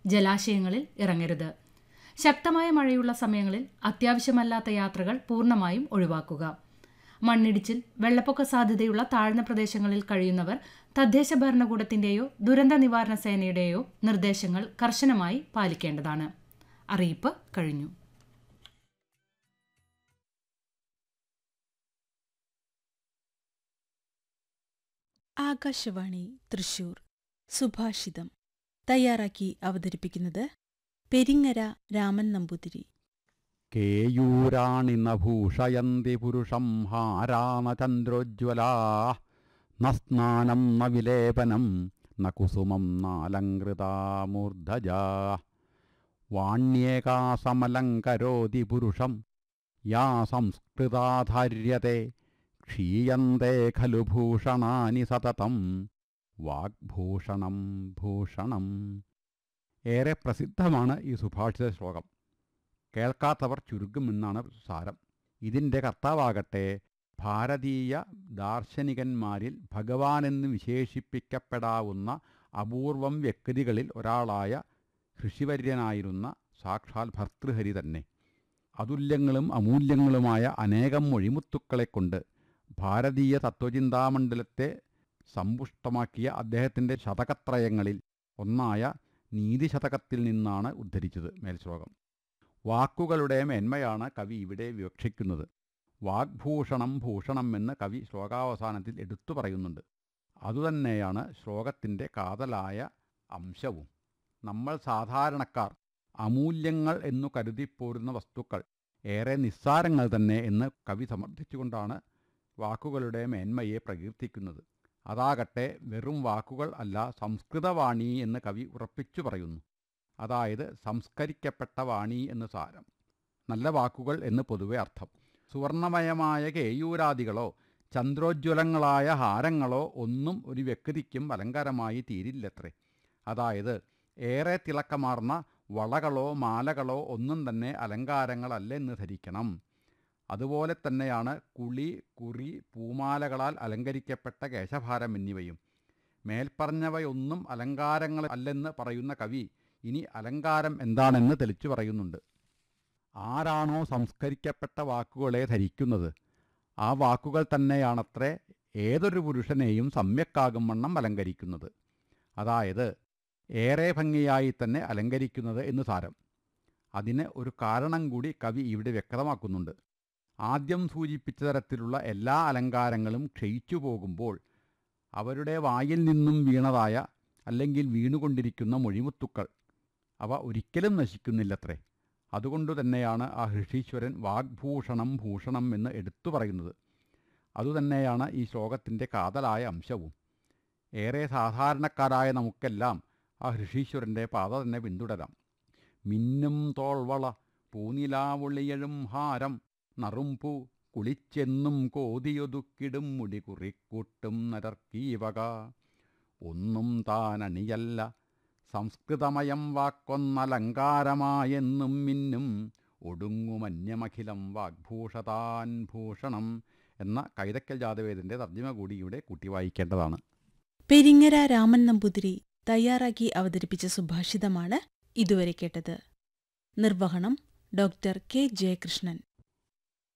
ജലാശയങ്ങളിൽ ഇറങ്ങരുത് ശക്തമായ മഴയുള്ള സമയങ്ങളിൽ അത്യാവശ്യമല്ലാത്ത യാത്രകൾ പൂർണ്ണമായും ഒഴിവാക്കുക മണ്ണിടിച്ചിൽ വെള്ളപ്പൊക്ക സാധ്യതയുള്ള താഴ്ന്ന പ്രദേശങ്ങളിൽ കഴിയുന്നവർ തദ്ദേശ ഭരണകൂടത്തിന്റെയോ ദുരന്ത നിവാരണ സേനയുടെയോ നിർദ്ദേശങ്ങൾ കർശനമായി പാലിക്കേണ്ടതാണ് അറിയിപ്പ് കഴിഞ്ഞു ആകാശവാണി തൃശൂർ സുഭാഷിതം തയ്യാറാക്കി അവതരിപ്പിക്കുന്നത് പെരിങ്ങര രാമൻ നമ്പൂതിരി കേയൂരാണിന ഭൂഷയന്തി പുരുഷം ഹാരാന ചന്ദ്രോജ്വലാ ന സ്നാനം ന വിലേപനം ന കുസുമം നാലങ്കൃതാമൂർധജാ വാണ്യേകാ സമലങ്കരോതി പുരുഷം യാ സംസ്കൃതാധാര്യത്തെ ക്ഷീയന്തേ ഖലു ഭൂഷണാനി സതതം വാഗ്ഭൂഷണം ഭൂഷണം ഏറെ പ്രസിദ്ധമാണ് ഈ സുഭാഷിത ശ്ലോകം കേൾക്കാത്തവർ ചുരുക്കുമെന്നാണ് സാരം ഇതിൻ്റെ കർത്താവാകട്ടെ ഭാരതീയ ദാർശനികന്മാരിൽ ഭഗവാനെന്ന് വിശേഷിപ്പിക്കപ്പെടാവുന്ന അപൂർവം വ്യക്തികളിൽ ഒരാളായ ഋഷിവര്യനായിരുന്ന സാക്ഷാൽ ഭർതൃഹരി തന്നെ അതുല്യങ്ങളും അമൂല്യങ്ങളുമായ അനേകം മൊഴിമുത്തുക്കളെക്കൊണ്ട് ഭാരതീയ തത്വചിന്താമണ്ഡലത്തെ സമ്പുഷ്ടമാക്കിയ അദ്ദേഹത്തിൻ്റെ ശതകത്രയങ്ങളിൽ ഒന്നായ നീതിശതകത്തിൽ നിന്നാണ് ഉദ്ധരിച്ചത് മേൽശ്ലോകം വാക്കുകളുടെ മേന്മയാണ് കവി ഇവിടെ വിവക്ഷിക്കുന്നത് വാഗ്ഭൂഷണം ഭൂഷണം എന്ന് കവി ശ്ലോകാവസാനത്തിൽ എടുത്തു പറയുന്നുണ്ട് അതുതന്നെയാണ് ശ്ലോകത്തിൻ്റെ കാതലായ അംശവും നമ്മൾ സാധാരണക്കാർ അമൂല്യങ്ങൾ എന്നു കരുതിപ്പോരുന്ന വസ്തുക്കൾ ഏറെ നിസ്സാരങ്ങൾ തന്നെ എന്ന് കവി സമർത്ഥിച്ചുകൊണ്ടാണ് വാക്കുകളുടെ മേന്മയെ പ്രകീർത്തിക്കുന്നത് അതാകട്ടെ വെറും വാക്കുകൾ അല്ല സംസ്കൃതവാണി എന്ന് കവി ഉറപ്പിച്ചു പറയുന്നു അതായത് സംസ്കരിക്കപ്പെട്ട വാണി എന്ന് സാരം നല്ല വാക്കുകൾ എന്ന് പൊതുവെ അർത്ഥം സുവർണമയമായ കേയൂരാദികളോ ചന്ദ്രോജ്വലങ്ങളായ ഹാരങ്ങളോ ഒന്നും ഒരു വ്യക്തിക്കും അലങ്കാരമായി തീരില്ലത്രേ അതായത് ഏറെ തിളക്കമാർന്ന വളകളോ മാലകളോ ഒന്നും തന്നെ അലങ്കാരങ്ങളല്ലെന്ന് ധരിക്കണം അതുപോലെ തന്നെയാണ് കുളി കുറി പൂമാലകളാൽ അലങ്കരിക്കപ്പെട്ട കേശഭാരം എന്നിവയും മേൽപ്പറഞ്ഞവയൊന്നും അലങ്കാരങ്ങൾ അല്ലെന്ന് പറയുന്ന കവി ഇനി അലങ്കാരം എന്താണെന്ന് തെളിച്ചു പറയുന്നുണ്ട് ആരാണോ സംസ്കരിക്കപ്പെട്ട വാക്കുകളെ ധരിക്കുന്നത് ആ വാക്കുകൾ തന്നെയാണത്രേ ഏതൊരു പുരുഷനെയും സമ്യക്കാകും വണ്ണം അലങ്കരിക്കുന്നത് അതായത് ഏറെ ഭംഗിയായി തന്നെ അലങ്കരിക്കുന്നത് എന്ന് സാരം അതിന് ഒരു കാരണം കൂടി കവി ഇവിടെ വ്യക്തമാക്കുന്നുണ്ട് ആദ്യം സൂചിപ്പിച്ച തരത്തിലുള്ള എല്ലാ അലങ്കാരങ്ങളും ക്ഷയിച്ചു പോകുമ്പോൾ അവരുടെ വായിൽ നിന്നും വീണതായ അല്ലെങ്കിൽ വീണുകൊണ്ടിരിക്കുന്ന മൊഴിമുത്തുക്കൾ അവ ഒരിക്കലും നശിക്കുന്നില്ലത്രേ അതുകൊണ്ടു തന്നെയാണ് ആ ഋഷീശ്വരൻ വാഗ്ഭൂഷണം ഭൂഷണം എന്ന് എടുത്തു പറയുന്നത് അതുതന്നെയാണ് ഈ ശ്ലോകത്തിൻ്റെ കാതലായ അംശവും ഏറെ സാധാരണക്കാരായ നമുക്കെല്ലാം ആ ഋഷീശ്വരൻ്റെ പാത തന്നെ പിന്തുടരാം മിന്നും തോൾവള പൂനിലാവുളിയഴും ഹാരം നറുംപൂ കുളിച്ചെന്നും കോതിയൊതുക്കിടും മുടി കുറിക്കൂട്ടും നരർക്കീവക ഒന്നും താനണിയല്ല സംസ്കൃതമയം വാക്കൊന്നലങ്കാരമായെന്നും മിന്നും ഒടുങ്ങുമന്യമഖിലം വാഗ്ഭൂഷതാൻ ഭൂഷണം എന്ന കൈതക്കൽ ജാതവേദിൻ്റെ തർജ്ജിമ കൂടി ഇവിടെ കൂട്ടി വായിക്കേണ്ടതാണ് പെരിങ്ങര രാമൻ നമ്പൂതിരി തയ്യാറാക്കി അവതരിപ്പിച്ച സുഭാഷിതമാണ് ഇതുവരെ കേട്ടത് നിർവഹണം ഡോക്ടർ കെ ജയകൃഷ്ണൻ